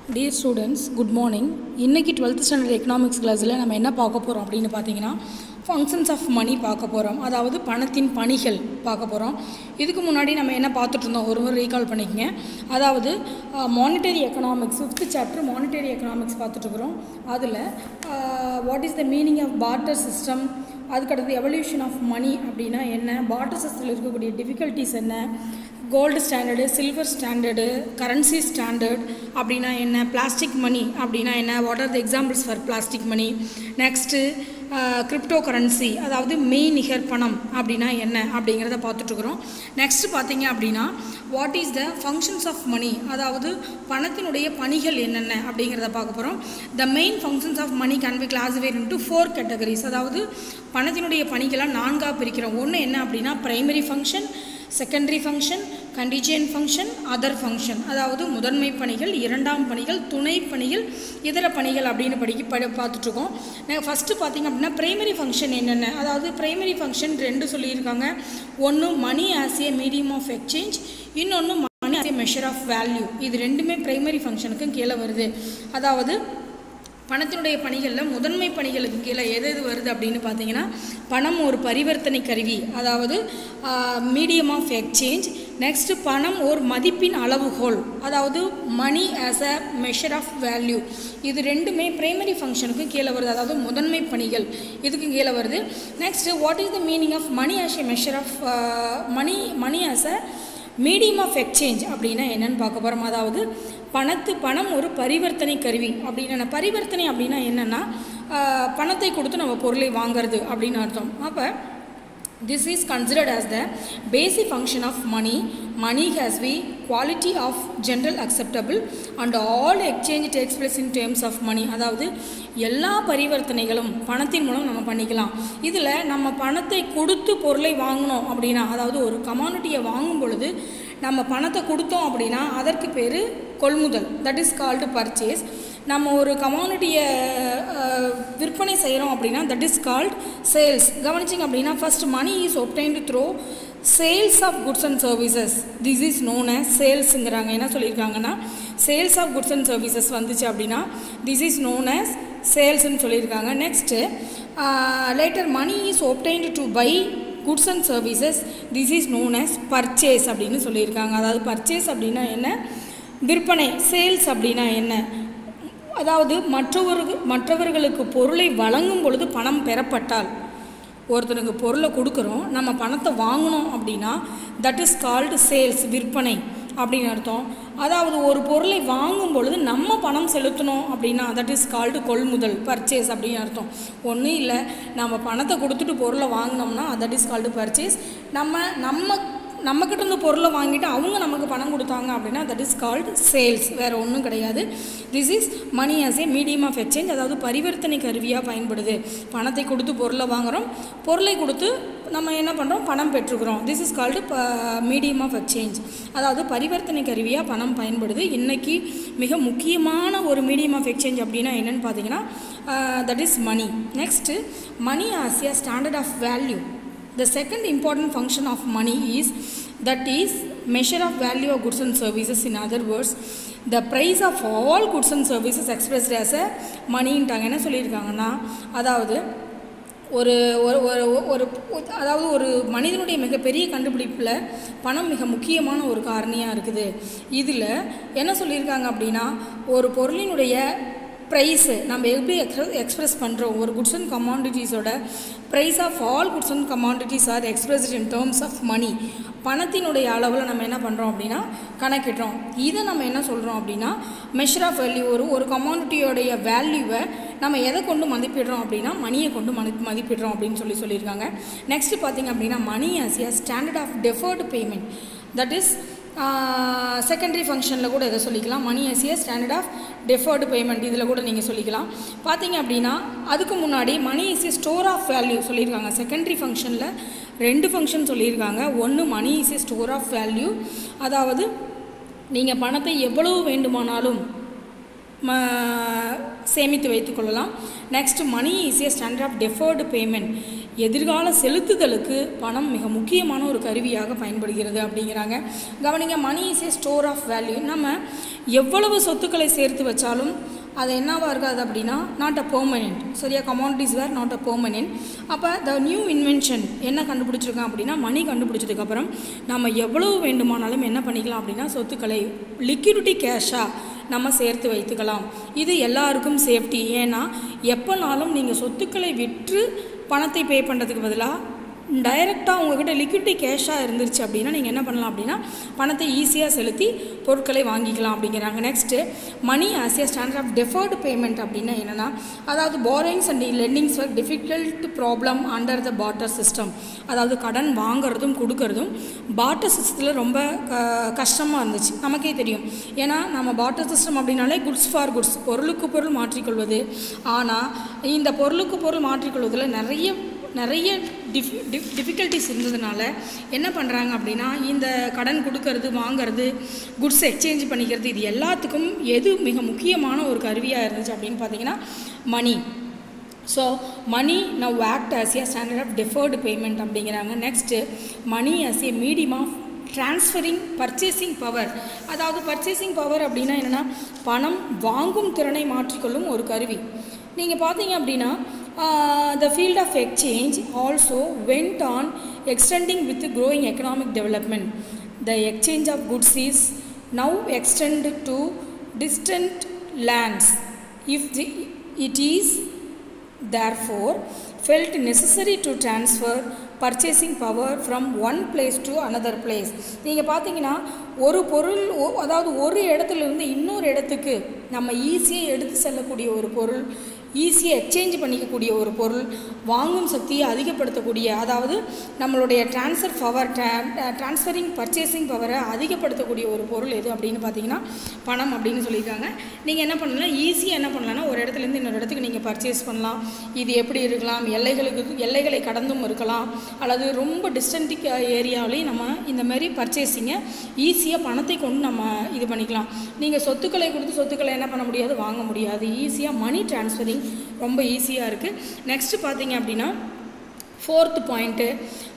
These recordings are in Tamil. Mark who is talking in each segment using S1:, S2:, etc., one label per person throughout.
S1: டியர் ஸ்டூடெண்ட்ஸ் குட் மார்னிங் இன்றைக்கி டுவெல்த் ஸ்டாண்டர்ட் எக்கனாமிக்ஸ் கிளாஸில் நம்ம என்ன பார்க்க போகிறோம் அப்படின்னு பார்த்தீங்கன்னா ஃபங்க்ஷன்ஸ் ஆஃப் மணி பார்க்க போகிறோம் அதாவது பணத்தின் பணிகள் பார்க்க போகிறோம் இதுக்கு முன்னாடி நம்ம என்ன பார்த்துட்டு இருந்தோம் ஒரு முறை ரீகால் பண்ணிக்கங்க அதாவது monetary economics fifth chapter monetary economics பார்த்துட்ருக்குறோம் அதில் what is the meaning of barter system அதுக்கடுத்து எவல்யூஷன் ஆஃப் மணி அப்படின்னா என்ன பார்ட்டர் சிஸ்டத்தில் இருக்கக்கூடிய டிஃபிகல்ட்டிஸ் என்ன gold standard silver standard currency standard அப்படின்னா என்ன பிளாஸ்டிக் மணி அப்படின்னா என்ன what are the examples for plastic money next crypto currency அதாவது மெய் நிகர் பணம் அப்படின்னா என்ன அப்படிங்கிறத பார்த்துட்ருக்குறோம் நெக்ஸ்ட்டு பார்த்தீங்க அப்படின்னா what is the functions of money அதாவது பணத்தினுடைய பணிகள் என்னென்ன அப்படிங்கிறத பார்க்க போகிறோம் the main functions of money can be classified into four categories அதாவது பணத்தினுடைய பணிகளை நான்காக பிரிக்கிறோம் ஒன்று என்ன அப்படின்னா primary function secondary function contingent function other function அதாவது முதன்மை பணிகள் இரண்டாம் பணிகள் துணை பணிகள் இதர பணிகள் அப்படின்னு படிக்க படி பார்த்துட்ருக்கோம் நாங்கள் ஃபஸ்ட்டு பார்த்திங்க அப்படின்னா ப்ரைமரி ஃபங்க்ஷன் என்னென்ன அதாவது ப்ரைமரி ஃபங்க்ஷன் ரெண்டு சொல்லியிருக்காங்க ஒன்று money as a medium of exchange இன்னொன்று money as a measure of value இது ரெண்டுமே ப்ரைமரி ஃபங்க்ஷனுக்கும் கீழே வருது அதாவது பணத்தினுடைய பணிகளில் முதன்மை பணிகளுக்கு கீழே எது எது வருது அப்படின்னு பார்த்தீங்கன்னா பணம் ஒரு பரிவர்த்தனை கருவி அதாவது மீடியம் ஆஃப் எக்ஸ்சேஞ்ச் நெக்ஸ்ட்டு பணம் ஒரு மதிப்பின் அளவுகோல் அதாவது money as a measure of value இது ரெண்டுமே ப்ரைமரி ஃபங்க்ஷனுக்கு கீழே வருது அதாவது முதன்மை பணிகள் இதுக்கு கீழே வருது next what is the meaning of money as a measure of money money as a medium of exchange அப்படின்னா என்னென்னு பார்க்க போகிறோம் அதாவது பணத்து பணம் ஒரு பரிவர்த்தனை கருவி அப்படின்னா பரிவர்த்தனை அப்படின்னா என்னென்னா பணத்தை கொடுத்து நம்ம பொருளை வாங்கிறது அப்படின்னு அர்த்தம் அப்போ this is considered as the basic function of money money has the quality of general acceptable and all exchange takes place in terms of money அதாவது எல்லா பரிவர்த்தனைகளும் பணத்தின் மூலம் நம்ம பண்ணிக்கலாம் இதில் நம்ம பணத்தை கொடுத்து பொருளை வாங்கினோம் அப்படின்னா அதாவது ஒரு கமானிட்டியை வாங்கும் பொழுது நம்ம பணத்தை கொடுத்தோம் அப்படின்னா அதற்கு பேர் கொள்முதல் தட் இஸ் கால்டு பர்ச்சேஸ் நம்ம ஒரு கமானிட்டியை விற்பனை செய்கிறோம் அப்படின்னா தட் இஸ் கால்ட் சேல்ஸ் கவனிச்சிங்க அப்படின்னா first money is obtained through sales of goods and services this is known as சேல்ஸுங்கிறாங்க என்ன சொல்லியிருக்காங்கன்னா sales of goods and services வந்துச்சு அப்படின்னா திஸ் இஸ் நோன் அஸ் சேல்ஸ்ன்னு சொல்லியிருக்காங்க next later money is obtained to buy goods and services this is known as purchase அப்படின்னு சொல்லியிருக்காங்க அதாவது பர்ச்சேஸ் அப்படின்னா என்ன விற்பனை சேல்ஸ் அப்படின்னா என்ன அதாவது மற்றவர்கள் மற்றவர்களுக்கு பொருளை வழங்கும் பொழுது பணம் பெறப்பட்டால் ஒருத்தனுக்கு பொருளை கொடுக்குறோம் நம்ம பணத்தை வாங்கினோம் அப்படின்னா தட் இஸ் கால்டு சேல்ஸ் விற்பனை அப்படின்னு அர்த்தம் அதாவது ஒரு பொருளை வாங்கும் பொழுது நம்ம பணம் செலுத்தணும் அப்படின்னா தட் இஸ் கால்டு கொள்முதல் பர்ச்சேஸ் அப்படின்னு அர்த்தம் ஒன்றும் இல்லை நம்ம பணத்தை கொடுத்துட்டு பொருளை வாங்கினோம்னா தட் இஸ் கால்டு பர்ச்சேஸ் நம்ம நம்ம நம்மக்கிட்ட இருந்து பொருளை வாங்கிட்டு அவங்க நமக்கு பணம் கொடுத்தாங்க அப்படின்னா தட் இஸ் கால்டு சேல்ஸ் வேறு ஒன்றும் கிடையாது this is money as a medium of exchange அதாவது பரிவர்த்தனை கருவியாக பயன்படுது பணத்தை கொடுத்து பொருளை வாங்குகிறோம் பொருளை கொடுத்து நம்ம என்ன பண்ணுறோம் பணம் பெற்றுக்கிறோம் this is called a medium of exchange அதாவது பரிவர்த்தனை கருவியாக பணம் பயன்படுது இன்றைக்கி மிக முக்கியமான ஒரு மீடியம் ஆஃப் எக்ஸ்சேஞ்ச் அப்படின்னா என்னென்னு பார்த்தீங்கன்னா that is money next money as a standard of value The second important function of money is that is measure of value of goods and services in other words the price of all goods and services expressed as a moneyன்ட்டாங்க என்ன சொல்லியிருக்காங்கன்னா அதாவது ஒரு ஒரு ஒரு ஒரு அதாவது ஒரு மனிதனுடைய மிகப்பெரிய கண்டுபிடிப்பில் பணம் மிக முக்கியமான ஒரு காரணியாக இருக்குது இதில் என்ன சொல்லியிருக்காங்க அப்படின்னா ஒரு பொருளினுடைய ப்ரைஸு நம்ம எப்படி எக்ஸ்பிரஸ் எக்ஸ்ப்ரெஸ் பண்ணுறோம் ஒரு குட்ஸ் அண்ட் கமாடிட்டிஸோட price of all goods and commodities are expressed in terms of money பணத்தினுடைய அளவில் நம்ம என்ன பண்ணுறோம் அப்படின்னா கணக்கிடுறோம் இதை நம்ம என்ன சொல்கிறோம் அப்படின்னா மெஷர் ஆஃப் வேல்யூ ஒரு ஒரு கமாடிட்டியோடைய வேல்யூவை நம்ம எதை கொண்டு மதிப்பிடுறோம் அப்படின்னா மணியை கொண்டு மதி மதிப்பிடுறோம் அப்படின்னு சொல்லி சொல்லியிருக்காங்க நெக்ஸ்ட்டு பார்த்திங்க அப்படின்னா money as a standard of deferred payment that is secondary ஃபங்க்ஷனில் கூட இதை சொல்லிக்கலாம் money as a standard of deferred payment இதில் கூட நீங்கள் சொல்லிக்கலாம் பார்த்தீங்க அப்படின்னா அதுக்கு முன்னாடி money is a store of value சொல்லியிருக்காங்க செகண்டரி ஃபங்க்ஷனில் ரெண்டு ஃபங்க்ஷன் சொல்லியிருக்காங்க ஒன்று money is a store of value அதாவது நீங்கள் பணத்தை எவ்வளவு வேண்டுமானாலும் சேமித்து வைத்துக்கொள்ளலாம் next money is a standard of deferred payment எதிர்கால செலுத்துதலுக்கு பணம் மிக முக்கியமான ஒரு கருவியாக பயன்படுகிறது அப்படிங்கிறாங்க கவனிங்க money is a store of value நம்ம எவ்வளவு சொத்துக்களை சேர்த்து வச்சாலும் அது என்னவா இருக்காது அப்படின்னா நாட் அ பெர்மனெண்ட் சரியா commodities were not a permanent அப்போ த நியூ இன்வென்ஷன் என்ன கண்டுபிடிச்சிருக்கான் அப்படின்னா மணி கண்டுபிடிச்சதுக்கப்புறம் நம்ம எவ்வளவு வேண்டுமானாலும் என்ன பண்ணிக்கலாம் அப்படின்னா சொத்துக்களை லிக்விடிட்டி கேஷாக நம்ம சேர்த்து வைத்துக்கலாம் இது எல்லாருக்கும் சேஃப்டி ஏன்னா எப்போனாலும் நீங்கள் சொத்துக்களை விற்று பணத்தை பே பண்ணுறதுக்கு பதிலாக டைரெக்டாக உங்ககிட்ட லிக்விடிட்டி கேஷாக இருந்துருச்சு அப்படின்னா நீங்கள் என்ன பண்ணலாம் அப்படின்னா பணத்தை ஈஸியாக செலுத்தி பொருட்களை வாங்கிக்கலாம் அப்படிங்கிறாங்க next money as a standard of deferred payment அப்படின்னா என்னென்னா அதாவது borrowings and lendings for difficult problem under the barter system அதாவது கடன் வாங்குறதும் கொடுக்கறதும் பாட்டர் சிஸ்டத்தில் ரொம்ப க- கஷ்டமாக இருந்துச்சு நமக்கே தெரியும் ஏன்னா நம்ம பாட்டர் சிஸ்டம் அப்படின்னாலே குட்ஸ் ஃபார் குட்ஸ் பொருளுக்கு பொருள் மாற்றிக்கொள்வது ஆனால் இந்த பொருளுக்கு பொருள் மாற்றிக்கொள்வதில் நிறைய நிறைய டிஃப் டிஃப் டிஃபிகல்ட்டிஸ் இருந்ததுனால என்ன பண்ணுறாங்க அப்படின்னா இந்த கடன் கொடுக்கறது வாங்குறது குட்ஸ் எக்ஸ்சேஞ்ச் பண்ணிக்கிறது இது எல்லாத்துக்கும் எது மிக முக்கியமான ஒரு கருவியாக இருந்துச்சு அப்படின்னு பார்த்தீங்கன்னா money so money now act as a standard of deferred payment அப்படிங்கிறாங்க next money as a medium of transferring purchasing power அதாவது பர்ச்சேசிங் பவர் அப்படின்னா என்னென்னா பணம் வாங்கும் திறனை மாற்றிக்கொள்ளும் ஒரு கருவி நீங்கள் பார்த்தீங்க அப்படின்னா the field of exchange also went on extending with growing economic development the exchange of goods is now extend to distant lands if the, it is therefore felt necessary to transfer purchasing power from one place to another place நீங்கள் பார்த்தீங்கன்னா ஒரு பொருள் ஒ- அதாவது ஒரு இடத்துல இருந்து இன்னொரு இடத்துக்கு நம்ம ஈஸியாக எடுத்து செல்லக்கூடிய ஒரு பொருள் ஈஸியாக எக்ஸ்சேஞ்ச் பண்ணிக்கக்கூடிய ஒரு பொருள் வாங்கும் சக்தியை அதிகப்படுத்தக்கூடிய அதாவது நம்மளுடைய ட்ரான்ஸ்ஃபர் பவர் ட்ரான்ஸ்ஃபரிங் பர்ச்சேசிங் பவரை அதிகப்படுத்தக்கூடிய ஒரு பொருள் எது அப்படின்னு பார்த்தீங்கன்னா பணம் அப்படின்னு சொல்லியிருக்காங்க நீங்கள் என்ன பண்ணலாம் ஈஸியாக என்ன பண்ணலாம்னா ஒரு இடத்துலேருந்து இன்னொரு இடத்துக்கு நீங்கள் பர்ச்சேஸ் பண்ணலாம் இது எப்படி இருக்கலாம் எல்லைகளுக்கு எல்லைகளை கடந்தும் இருக்கலாம் அல்லது ரொம்ப டிஸ்டன்டிக் ஏரியாவிலையும் நம்ம இந்த மாதிரி பர்ச்சேசிங்கை ஈஸியாக பணத்தை கொண்டு நம்ம இது பண்ணிக்கலாம் நீங்கள் சொத்துக்களை கொடுத்து சொத்துக்களை என்ன பண்ண முடியாது வாங்க முடியாது ஈஸியாக மணி ட்ரான்ஸ்ஃபரிங் ரொம்ப ஈஸியாக இருக்குது நெக்ஸ்ட்டு பார்த்தீங்க அப்படின்னா ஃபோர்த்து பாயிண்ட்டு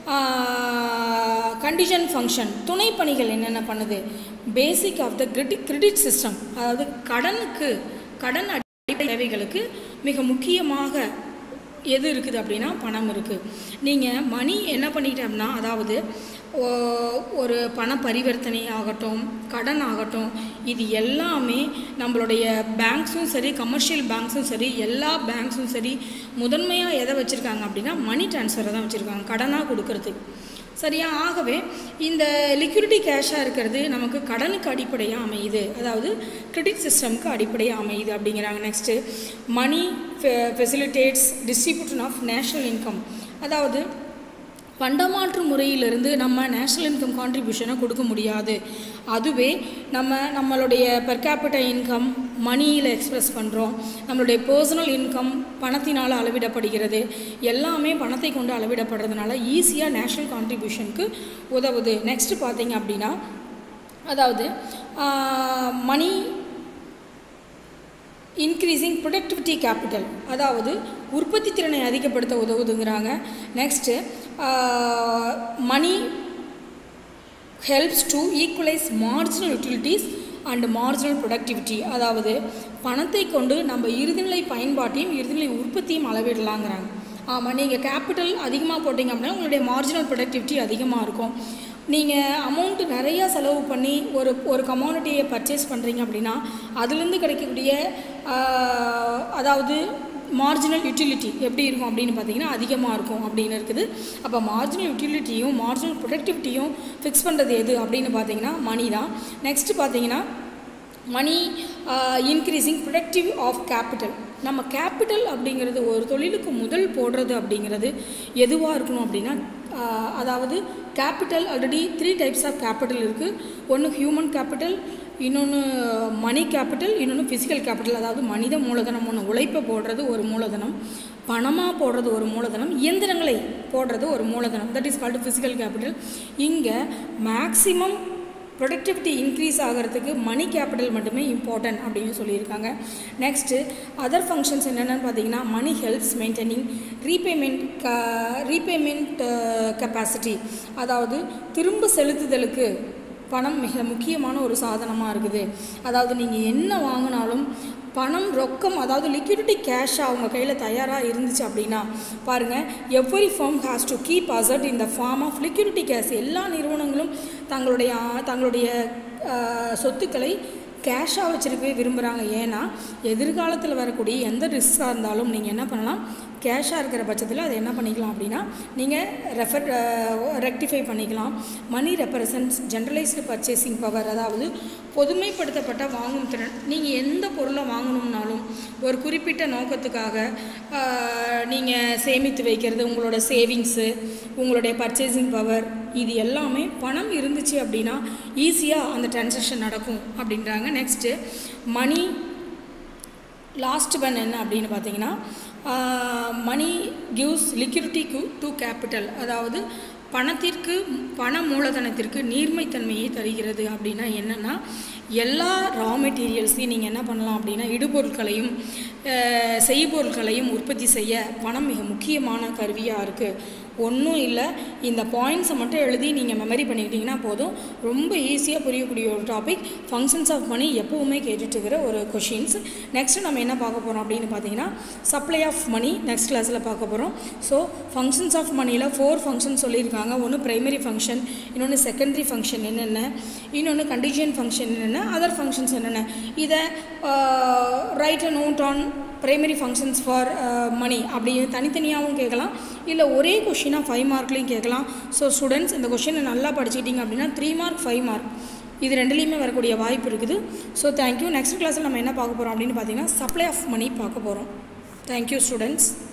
S1: கண்டிஷன் ஃபங்க்ஷன் துணை பணிகள் என்னென்ன பண்ணுது basic of the credit credit system அதாவது கடனுக்கு கடன் அடிப்படை தேவைகளுக்கு மிக முக்கியமாக எது இருக்குது அப்படின்னா பணம் இருக்குது நீங்கள் மணி என்ன பண்ணிட்டோம்னா அதாவது ஓ- ஒரு பண பரிவர்த்தனை ஆகட்டும் கடன் ஆகட்டும் இது எல்லாமே நம்மளுடைய பேங்க்ஸும் சரி கமர்ஷியல் பேங்க்ஸும் சரி எல்லா பேங்க்ஸும் சரி முதன்மையாக எதை வச்சுருக்காங்க அப்படின்னா மணி ட்ரான்ஸ்ஃபரை தான் வச்சுருக்காங்க கடனாக கொடுக்கறதுக்கு சரியா ஆகவே இந்த லிக்விடிட்டி கேஷாக இருக்கிறது நமக்கு கடனுக்கு அடிப்படையாக அமையுது அதாவது கிரெடிட் சிஸ்டம்க்கு அடிப்படையாக அமையுது அப்படிங்கிறாங்க next money facilitates distribution of national income அதாவது பண்டமாற்று முறையிலிருந்து நம்ம நேஷ்னல் இன்கம் கான்ட்ரிபியூஷனை கொடுக்க முடியாது அதுவே நம்ம நம்மளுடைய பெர் கேபிட்டல் இன்கம் மணியில் எக்ஸ்பிரஸ் பண்ணுறோம் நம்மளுடைய பர்சனல் இன்கம் பணத்தினால் அளவிடப்படுகிறது எல்லாமே பணத்தை கொண்டு அளவிடப்படுறதுனால ஈஸியாக நேஷ்னல் கான்ட்ரிபியூஷனுக்கு உதவுது நெக்ஸ்ட்டு பார்த்தீங்க அப்படின்னா அதாவது மணி இன்க்ரீசிங் ப்ரொடக்டிவிட்டி கேபிட்டல் அதாவது உற்பத்தி திறனை அதிகப்படுத்த உதவுதுங்கிறாங்க next money helps to equalize marginal utilities and marginal productivity அதாவது பணத்தை கொண்டு நம்ம இறுதிநிலை பயன்பாட்டையும் இறுதிநிலை உற்பத்தியும் அளவிடலாங்கிறாங்க ஆமாம் நீங்கள் கேபிட்டல் அதிகமாக போட்டிங்க அப்படின்னா உங்களுடைய மார்ஜினல் ப்ரொடக்டிவிட்டி அதிகமாக இருக்கும் நீங்கள் அமௌண்ட்டு நிறையா செலவு பண்ணி ஒரு ஒரு கமாடிட்டியை பர்ச்சேஸ் பண்ணுறீங்க அப்படின்னா அதுலேருந்து கிடைக்கக்கூடிய ஆஹ், அதாவது மார்ஜினல் யூட்டிலிட்டி எப்படி இருக்கும் அப்படின்னு பார்த்தீங்கன்னா அதிகமாக இருக்கும் அப்படின்னு இருக்குது அப்போ மார்ஜினல் யூட்டிலிட்டியும் மார்ஜினல் ப்ரொடக்டிவிட்டியும் ஃபிக்ஸ் பண்ணுறது எது அப்படின்னு பார்த்தீங்கன்னா மணி தான் நெக்ஸ்ட்டு பார்த்தீங்கன்னா money increasing productive of capital நம்ம கேபிட்டல் அப்படிங்கிறது ஒரு தொழிலுக்கு முதல் போடுறது அப்படிங்கிறது எதுவாக இருக்கணும் அப்படின்னா ஆஹ், அதாவது capital already three types of capital இருக்குது ஒன்று ஹியூமன் கேபிட்டல் இன்னொன்று மணி கேபிட்டல் இன்னொன்று ஃபிசிக்கல் கேபிட்டல் அதாவது மனித மூலதனம் ஒன்று உழைப்பை போடுறது ஒரு மூலதனம் பணமாக போடுறது ஒரு மூலதனம் இயந்திரங்களை போடுறது ஒரு மூலதனம் that is called physical capital இங்கே மேக்ஸிமம் ப்ரொடக்டிவிட்டி இன்க்ரீஸ் ஆகிறதுக்கு மணி கேபிட்டல் மட்டுமே இம்பார்ட்டன்ட் அப்படின்னு சொல்லியிருக்காங்க நெக்ஸ்ட்டு அதர் ஃபங்க்ஷன்ஸ் என்னென்னு பார்த்தீங்கன்னா மணி ஹெல்ப்ஸ் மெயின்டைனிங் ரீபேமெண்ட் க ரீபேமெண்ட் கெப்பாசிட்டி அதாவது திரும்ப செலுத்துதலுக்கு பணம் மிக முக்கியமான ஒரு சாதனமாக இருக்குது அதாவது நீங்கள் என்ன வாங்கினாலும் பணம் ரொக்கம் அதாவது லிக்விடிட்டி கேஷாக அவங்க கையில் தயாராக இருந்துச்சு அப்படின்னா பாருங்கள் every firm has to keep asset in the form of liquidity cash எல்லா நிறுவனங்களும் தங்களுடைய தங்களுடைய சொத்துக்களை கேஷாக வச்சுருக்கவே விரும்புகிறாங்க ஏன்னா எதிர்காலத்தில் வரக்கூடிய எந்த ரிஸ்க்காக இருந்தாலும் நீங்கள் என்ன பண்ணலாம் கேஷாக இருக்கிற பட்சத்தில் அதை என்ன பண்ணிக்கலாம் அப்படின்னா நீங்கள் ரெஃபர் ரெக்டிஃபை பண்ணிக்கலாம் money represents generalised purchasing power அதாவது பொதுமைப்படுத்தப்பட்ட வாங்கும் திறன் நீங்கள் எந்த பொருளை வாங்கணும்னாலும் ஒரு குறிப்பிட்ட நோக்கத்துக்காக நீங்கள் சேமித்து வைக்கிறது உங்களோட சேவிங்ஸு உங்களுடைய பர்ச்சேசிங் பவர் இது எல்லாமே பணம் இருந்துச்சு அப்படின்னா ஈஸியாக அந்த ட்ரான்சாக்ஷன் நடக்கும் அப்படின்றாங்க நெக்ஸ்ட்டு மணி லாஸ்ட் ஒன் என்ன அப்படின்னு பார்த்தீங்கன்னா money gives liquidity to capital அதாவது பணத்திற்கு பண மூலதனத்திற்கு நீர்மைத்தன்மையை தருகிறது அப்படின்னா என்னென்னா எல்லா ரா மெட்டீரியல்ஸையும் நீங்கள் என்ன பண்ணலாம் அப்படின்னா இடுபொருட்களையும் செய்பொருட்களையும் உற்பத்தி செய்ய பணம் மிக முக்கியமான கருவியாக இருக்குது ஒன்றும் இல்லை இந்த பாயிண்ட்ஸை மட்டும் எழுதி நீங்கள் மெமரி பண்ணிக்கிட்டிங்கன்னா போதும் ரொம்ப ஈஸியாக புரியக்கூடிய ஒரு டாபிக் ஃபங்க்ஷன்ஸ் ஆஃப் மணி எப்போவுமே கேட்டுட்ருக்கிற ஒரு கொஷின்ஸ் நெக்ஸ்ட்டு நம்ம என்ன பார்க்க போகிறோம் அப்படின்னு பார்த்தீங்கன்னா சப்ளை ஆஃப் மணி நெக்ஸ்ட் கிளாஸில் பார்க்க போகிறோம் ஸோ ஃபங்க்ஷன்ஸ் ஆஃப் மணியில் ஃபோர் ஃபங்க்ஷன் சொல்லியிருக்காங்க ஒன்று ப்ரைமரி ஃபங்க்ஷன் இன்னொன்று செகண்டரி ஃபங்க்ஷன் என்னென்ன இன்னொன்று கண்டிஜன் ஃபங்க்ஷன் என்னென்ன அதர் ஃபங்க்ஷன்ஸ் என்னென்ன இதை write a note on primary functions for money அப்படி தனித்தனியாகவும் கேட்கலாம் இல்லை ஒரே கொஷினாக ஃபைவ் மார்க்லேயும் கேட்கலாம் ஸோ ஸ்டூடெண்ட்ஸ் இந்த கொஷினை நல்லா படிச்சுக்கிட்டிங்க அப்படின்னா த்ரீ மார்க் ஃபைவ் மார்க் இது ரெண்டுலேயுமே வரக்கூடிய வாய்ப்பு இருக்குது ஸோ தேங்க்யூ நெக்ஸ்ட் கிளாஸில் நம்ம என்ன பார்க்க போகிறோம் அப்படின்னு பார்த்தீங்கன்னா சப்ளை ஆஃப் மணி பார்க்க போகிறோம் தேங்க்யூ ஸ்டூடெண்ட்ஸ்